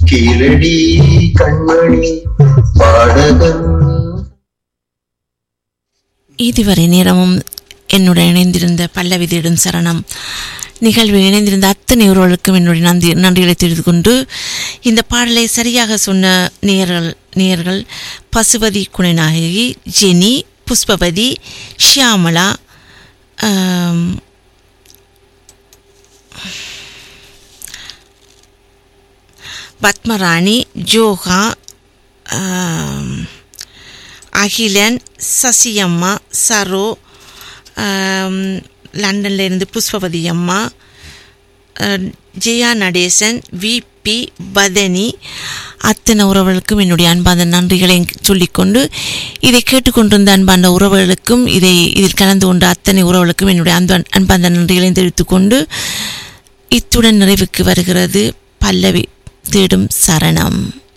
கீழடி கண்மணி பாடகன் இதுவரை நேரமும் என்னுடன் இணைந்திருந்த பல்லவி தேடும் சரணம் நிகழ்வில் இணைந்திருந்த அத்தனை உறவுகளுக்கும் என்னுடைய நன்றி நன்றிகளை தெரிந்து கொண்டு இந்த பாடலை சரியாக சொன்ன நேயர்கள் நேயர்கள் பசுபதி குணநாயகி ஜெனி புஷ்பவதி ஷியாமலா ஆம், பத்மராணி ஜோகா ஆம், அகிலன் சசியம்மா சரோ ஆம், லண்டன்ல இருந்து புஷ்பவதி அம்மா அஹ், ஜெயா நடேசன் விபி பதனி அத்தனை உறவுகளுக்கும் என்னுடைய அன்பான நன்றிகளை சொல்லிக்கொண்டு இதை கேட்டுக்கொண்டிருந்த அன்பான உறவுகளுக்கும் இதை இதில் கலந்து கொண்ட அத்தனை உறவுகளுக்கும் என்னுடைய அன்ப அன்பான நன்றிகளையும் தெரிவித்துக்கொண்டு இத்துடன் நிறைவுக்கு வருகிறது பல்லவி தேடும் சரணம்